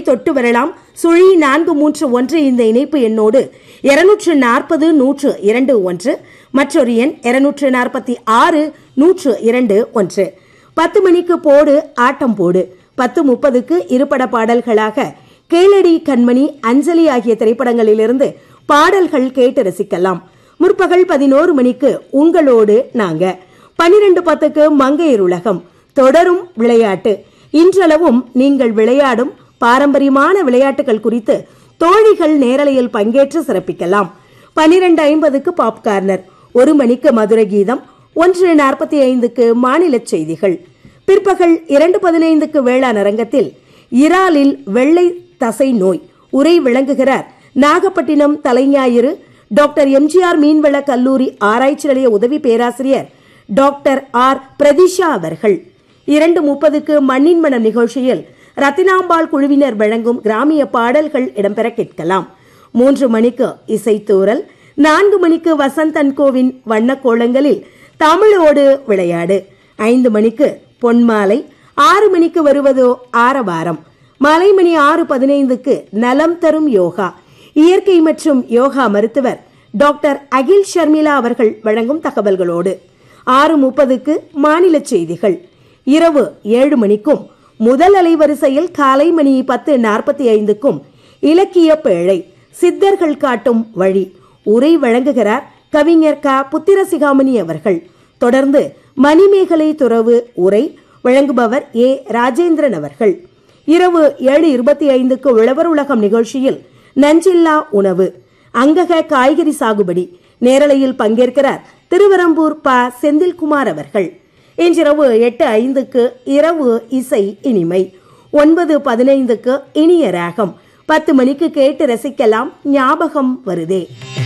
தொட்டு வரலாம் சுழி நான்கு மூன்று ஒன்று இந்த இணைப்பு எண்ணோடு இருநூற்று நாற்பது நூற்று இரண்டு ஒன்று மற்றொரு எண் இருநூற்று நாற்பத்தி ஆறு நூற்று இரண்டு ஒன்று பத்து மணிக்கு போடு ஆட்டம் போடு பத்து முப்பதுக்கு இருபட பாடல்களாக கேளடி கண்மணி அஞ்சலி ஆகிய திரைப்படங்களிலிருந்து பாடல்கள் கேட்டு ரசிக்கலாம் முற்பகல் பதினோரு மணிக்கு உங்களோடு நாங்க பன்னிரண்டு பத்துக்கு மங்கையர் உலகம் தொடரும் விளையாட்டு இன்றளவும் நீங்கள் விளையாடும் பாரம்பரியமான விளையாட்டுகள் குறித்து தோழிகள் நேரலையில் பங்கேற்று சிறப்பிக்கலாம் பன்னிரண்டு ஐம்பதுக்கு பாப்கார்னர் ஒரு மணிக்கு மதுரை கீதம் ஒன்று நாற்பத்தி ஐந்துக்கு மாநில செய்திகள் பிற்பகல் இரண்டு பதினைந்துக்கு வேளாண் அரங்கத்தில் இறாலில் வெள்ளை தசை நோய் உரை விளங்குகிறார் நாகப்பட்டினம் தலைஞாயிறு டாக்டர் எம்ஜிஆர் மீன்வள கல்லூரி ஆராய்ச்சி நிலைய உதவி பேராசிரியர் டாக்டர் ஆர் பிரதிஷா அவர்கள் இரண்டு முப்பதுக்கு மண்ணின் மனம் நிகழ்ச்சியில் ரத்தினாம்பாள் குழுவினர் வழங்கும் கிராமிய பாடல்கள் இடம்பெற கேட்கலாம் மூன்று மணிக்கு இசைத்தூரல் நான்கு மணிக்கு வசந்தன் கோவின் வண்ண கோலங்களில் தமிழோடு விளையாடு ஐந்து மணிக்கு பொன்மாலை ஆறு மணிக்கு வருவதோ ஆரவாரம் மாலை மணி ஆறு பதினைந்துக்கு நலம் தரும் யோகா இயற்கை மற்றும் யோகா மருத்துவர் டாக்டர் அகில் ஷர்மிளா அவர்கள் வழங்கும் தகவல்களோடு ஆறு முப்பதுக்கு மாநில செய்திகள் இரவு ஏழு மணிக்கும் முதல் அலைவரிசையில் காலை மணி பத்து நாற்பத்தி ஐந்துக்கும் இலக்கிய பேழை சித்தர்கள் காட்டும் வழி உரை வழங்குகிறார் கவிஞர் க புத்திரசிகாமணி அவர்கள் தொடர்ந்து மணிமேகலை துறவு உரை வழங்குபவர் ஏ ராஜேந்திரன் அவர்கள் இரவு ஏழு இருபத்தி ஐந்துக்கு உழவர் உலகம் நிகழ்ச்சியில் நஞ்சில்லா உணவு அங்கக காய்கறி சாகுபடி நேரலையில் பங்கேற்கிறார் திருவரம்பூர் ப செந்தில்குமார் அவர்கள் இன்றிரவு எட்டு ஐந்துக்கு இரவு இசை இனிமை ஒன்பது பதினைந்துக்கு இனிய ராகம் பத்து மணிக்கு கேட்டு ரசிக்கலாம் ஞாபகம் வருதே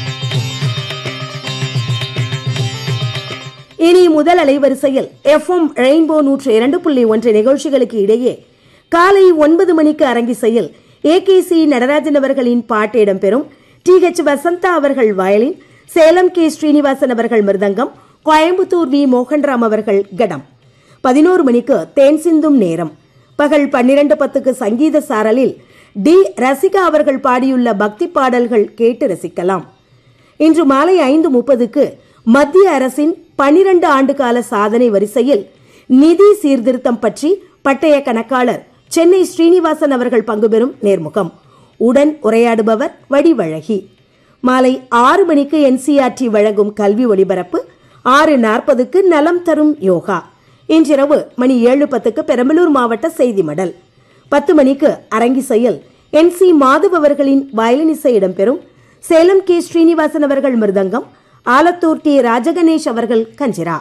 இனி முதல் அலைவரிசையில் எஃப்எம் ரெயின்போ நூற்று இரண்டு புள்ளி ஒன்று நிகழ்ச்சிகளுக்கு இடையே காலை ஒன்பது மணிக்கு அரங்கிசையில் ஏ கே சி நடராஜன் அவர்களின் பாட்டு இடம்பெறும் டி ஹெச் வசந்தா அவர்கள் வயலின் சேலம் கே ஸ்ரீனிவாசன் அவர்கள் மிருதங்கம் கோயம்புத்தூர் வி மோகன்ராம் அவர்கள் கடம் பதினோரு மணிக்கு தேன் சிந்தும் நேரம் பகல் பன்னிரண்டு பத்துக்கு சங்கீத சாரலில் டி ரசிகா அவர்கள் பாடியுள்ள பக்தி பாடல்கள் கேட்டு ரசிக்கலாம் இன்று மாலை ஐந்து முப்பதுக்கு மத்திய அரசின் பனிரண்டு ஆண்டு கால சாதனை வரிசையில் நிதி சீர்திருத்தம் பற்றி பட்டய கணக்காளர் சென்னை ஸ்ரீனிவாசன் அவர்கள் பங்குபெறும் நேர்முகம் உடன் உரையாடுபவர் வடிவழகி மாலை ஆறு மணிக்கு என்சிஆர்டி வழங்கும் கல்வி ஒலிபரப்பு ஆறு நாற்பதுக்கு நலம் தரும் யோகா இன்றிரவு மணி ஏழு பத்துக்கு பெரம்பலூர் மாவட்ட செய்தி மடல் பத்து மணிக்கு அரங்கிசையில் என் சி மாதவ் அவர்களின் வயலின் இசை இடம்பெறும் சேலம் கே ஸ்ரீனிவாசன் அவர்கள் மிருதங்கம் ஆலத்தூர் டி ராஜகணேஷ் அவர்கள் கஞ்சிரா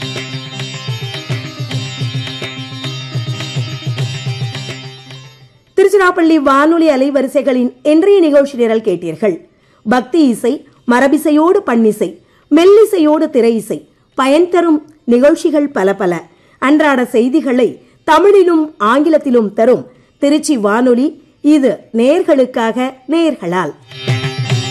திருச்சிராப்பள்ளி வானொலி அலைவரிசைகளின் இன்றைய நிகழ்ச்சி நிரல் கேட்டீர்கள் பக்தி இசை மரபிசையோடு பண்ணிசை மெல்லிசையோடு திரை இசை பயன் தரும் நிகழ்ச்சிகள் பல பல அன்றாட செய்திகளை தமிழிலும் ஆங்கிலத்திலும் தரும் திருச்சி வானொலி இது நேர்களுக்காக நேர்களால்